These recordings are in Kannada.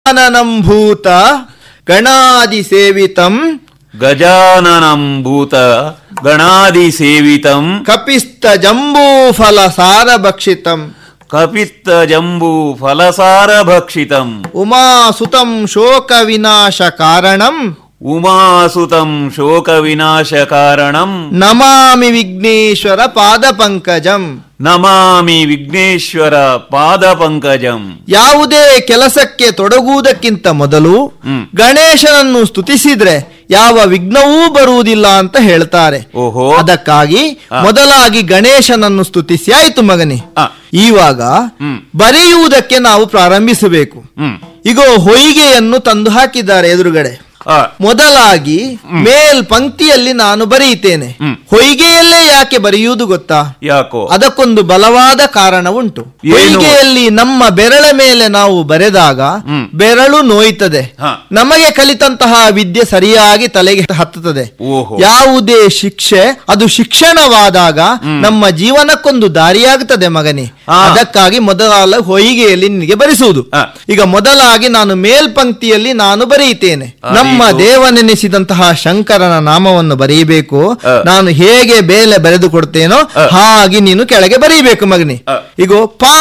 ಗಜಾನನಂಭೂತ ಗಣಾದಿಸೇವಿತಂ ಗಜಾನನಂ ಭೂತ ಗಣಾದಿಸೇವಿತಂ ಕಪಿಸ್ತ ಜಂಬೂಫಲ ಸಾರಭಕ್ಷಿತಂ ಕಪಿತ್ತ ಜಂಬೂ ಫಲಸಾರ ಭಕ್ಷಿತಂ ಉಮಾಸುತಂ ಶೋಕ ವಿನಾಶ ಕಾರಣಂ ಉಮಾಸುತಂ ಶೋಕ ವಿನಾಶ ಕಾರಣಂ ನಮಾಮಿ ವಿಘ್ನೇಶ್ವರ ಪಾದ ಪಂಕಜಂ ನಮಾಮಿ ವಿಘ್ನೇಶ್ವರ ಪಾದ ಪಂಕಜಂ ಯಾವುದೇ ಕೆಲಸಕ್ಕೆ ತೊಡಗುವುದಕ್ಕಿಂತ ಮೊದಲು ಹ್ಮ್. ಗಣೇಶನನ್ನು ಸ್ತುತಿಸಿದ್ರೆ ಯಾವ ವಿಘ್ನವೂ ಬರುವುದಿಲ್ಲ ಅಂತ ಹೇಳ್ತಾರೆ ಓಹೋ ಅದಕ್ಕಾಗಿ ಆ. ಮೊದಲಾಗಿ ಗಣೇಶನನ್ನು ಸ್ತುತಿಸಿ ಆಯ್ತು ಮಗನೇ ಆ. ಇವಾಗ ಹ್ಮ್. ಬರೆಯುವುದಕ್ಕೆ ನಾವು ಪ್ರಾರಂಭಿಸಬೇಕು ಹ್ಮ್ ಈಗ ಹೊಯ್ಗೆಯನ್ನು ತಂದು ಹಾಕಿದ್ದಾರೆ ಎದುರುಗಡೆ ಆ, ಮೊದಲಾಗಿ ಮೇಲ್ ಪಂಕ್ತಿಯಲ್ಲಿ ನಾನು ಬರೆಯುತ್ತೇನೆ ಹ್ಮ್. ಹೊಯ್ಗೆಯಲ್ಲೇ ಯಾಕೆ ಬರೆಯುವುದು ಗೊತ್ತಾ ಯಾಕೋ ಅದಕ್ಕೊಂದು ಬಲವಾದ ಕಾರಣ ಉಂಟು ಏನು? ಹೊಯ್ಗೆಯಲ್ಲಿ ನಮ್ಮ ಬೆರಳ ಮೇಲೆ ನಾವು ಬರೆದಾಗ ಹ್ಮ್. ಬೆರಳು ನೋಯ್ತದೆ ಹ. ನಮಗೆ ಕಲಿತಂತಹ ವಿದ್ಯೆ ಸರಿಯಾಗಿ ತಲೆಗೆ ಹತ್ತುತ್ತದೆ ಓಹೋ. ಯಾವುದೇ ಶಿಕ್ಷೆ ಅದು ಶಿಕ್ಷಣವಾದಾಗ ನಮ್ಮ ಜೀವನಕ್ಕೊಂದು ದಾರಿಯಾಗುತ್ತದೆ ಮಗನೇ ಆ. ಅದಕ್ಕಾಗಿ ಮೊದಲ ಹೊಯ್ಗೆಯಲ್ಲಿ ನಿನಗೆ ಬರೆಸುವುದು ಆ. ಈಗ ಮೊದಲಾಗಿ ನಾನು ಮೇಲ್ಪಂಕ್ತಿಯಲ್ಲಿ ನಾನು ಬರೆಯುತ್ತೇನೆ ಆದೀತು. ನಮ್ಮ ದೇವನೆನಿಸಿದಂತಹ ಶಂಕರನ ನಾಮವನ್ನು ಬರೆಯಬೇಕು ಆ. ನಾನು ಹೇಗೆ ಬೇಲೆ ಬರೆದು ಕೊಡ್ತೇನೋ ಆ. ಹಾಗೆ ನೀನು ಕೆಳಗೆ ಬರೀಬೇಕು ಮಗನಿ ಆ. ಈಗ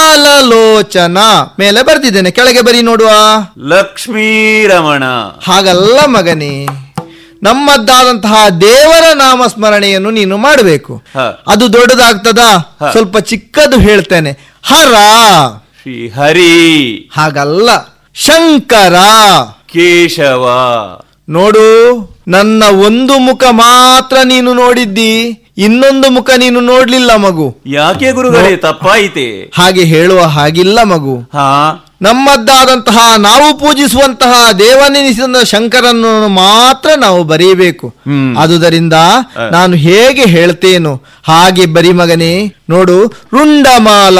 ಪಾಲಲೋಚನ ಮೇಲೆ ಬರ್ತಿದ್ದೇನೆ ಕೆಳಗೆ ಬರಿ ನೋಡುವ ಲಕ್ಷ್ಮೀ ರಮಣ ಹಾಗಲ್ಲ ಮಗನಿ ನಮ್ಮದ್ದಾದಂತಹ ದೇವರ ನಾಮಸ್ಮರಣೆಯನ್ನು ನೀನು ಮಾಡಬೇಕು ಹ. ಅದು ದೊಡ್ಡದಾಗ್ತದಾ ಹ. ಸ್ವಲ್ಪ ಚಿಕ್ಕದು ಹೇಳ್ತೇನೆ ಹರ ಶ್ರೀ ಹರಿ ಹಾಗಲ್ಲ ಶಂಕರ ಕೇಶವ ನೋಡು ನನ್ನ ಒಂದು ಮುಖ ಮಾತ್ರ ನೀನು ನೋಡಿದ್ದಿ ಇನ್ನೊಂದು ಮುಖ ನೀನು ನೋಡ್ಲಿಲ್ಲ ಮಗು ಯಾಕೆ ಗುರುಗಳೇ ತಪ್ಪಾಯಿತೆ ಹಾಗೆ ಹೇಳುವ ಹಾಗಿಲ್ಲ ಮಗು ಹಾ ನಮ್ಮದ್ದಾದಂತಹ ನಾವು ಪೂಜಿಸುವಂತಹ ದೇವನೆನಿಸಿದ ಶಂಕರನ್ನು ಮಾತ್ರ ನಾವು ಬರೀಬೇಕು ಹ್ಮ್. ಆದುದರಿಂದ ಹ. ನಾನು ಹೇಗೆ ಹೇಳ್ತೇನೋ ಹಾಗೆ ಬರಿ ಮಗನೇ ನೋಡು ರುಂಡಮಾಲ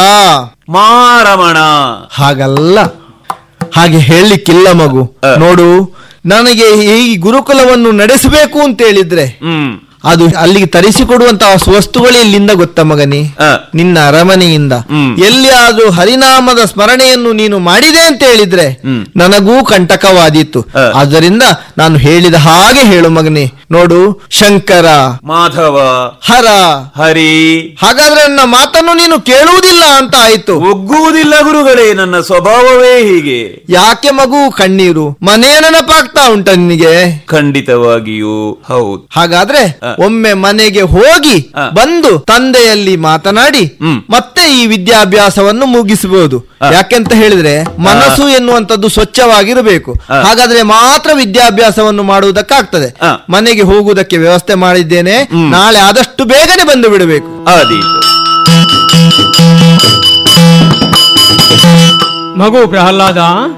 ಮಾರಮಣ ಹಾಗಲ್ಲ ಹಾಗೆ ಹೇಳಲಿಕ್ಕಿಲ್ಲ ಮಗು ಹ. ನೋಡು ನನಗೆ ಈ ಗುರುಕುಲವನ್ನು ನಡೆಸಬೇಕು ಅಂತ ಹೇಳಿದ್ರೆ ಹ್ಮ್ ಅದು ಅಲ್ಲಿಗೆ ತರಿಸಿಕೊಡುವಂತಹ ವಸ್ತುಗಳು ಇಲ್ಲಿಂದ ಗೊತ್ತ ಮಗನಿ ಆ. ನಿನ್ನ ಅರಮನೆಯಿಂದ ಹ್ಮ್. ಎಲ್ಲಿಯಾದ್ರೂ ಹರಿನಾಮದ ಸ್ಮರಣೆಯನ್ನು ನೀನು ಮಾಡಿದೆ ಅಂತ ಹೇಳಿದ್ರೆ ಹ್ಮ್. ನನಗೂ ಕಂಟಕವಾದೀತು ಆ. ಆದ್ದರಿಂದ ನಾನು ಹೇಳಿದ ಹಾಗೆ ಹೇಳು ಮಗನಿ ನೋಡು ಶಂಕರ ಮಾಧವ ಹರ ಹರಿ ಹಾಗಾದ್ರೆ ನನ್ನ ಮಾತನ್ನು ನೀನು ಕೇಳುವುದಿಲ್ಲ ಅಂತ ಆಯ್ತು ಒಗ್ಗುವುದಿಲ್ಲ ಗುರುಗಳೇ ನನ್ನ ಸ್ವಭಾವವೇ ಹೀಗೆ ಯಾಕೆ ಮಗು ಕಣ್ಣೀರು ಮನೆಯ ನೆನಪಾಗ್ತಾ ಉಂಟ ನಿನಗೆ ಖಂಡಿತವಾಗಿಯೂ ಹೌದು ಹಾಗಾದ್ರೆ ಆ. ಒಮ್ಮೆ ಮನೆಗೆ ಹೋಗಿ ಆ. ಬಂದು ತಂದೆಯಲ್ಲಿ ಮಾತನಾಡಿ ಹ್ಮ್. ಮತ್ತೆ ಈ ವಿದ್ಯಾಭ್ಯಾಸವನ್ನು ಮುಗಿಸಬಹುದು ಆ. ಯಾಕೆಂತ ಹೇಳಿದ್ರೆ ಮನಸ್ಸು ಎನ್ನುವಂಥದ್ದು ಸ್ವಚ್ಛವಾಗಿರಬೇಕು ಆ. ಹಾಗಾದ್ರೆ ಮಾತ್ರ ವಿದ್ಯಾಭ್ಯಾಸವನ್ನು ಮಾಡುವುದಕ್ಕಾಗ್ತದೆ ಆ. ಮನೆಗೆ ಹೋಗುವುದಕ್ಕೆ ವ್ಯವಸ್ಥೆ ಮಾಡಿದ್ದೇನೆ ಹ್ಮ್. ನಾಳೆ ಆದಷ್ಟು ಬೇಗನೆ ಬಂದು ಬಿಡಬೇಕು ಆದೀತು ಮಗು ಪ್ರಹ್ಲಾದ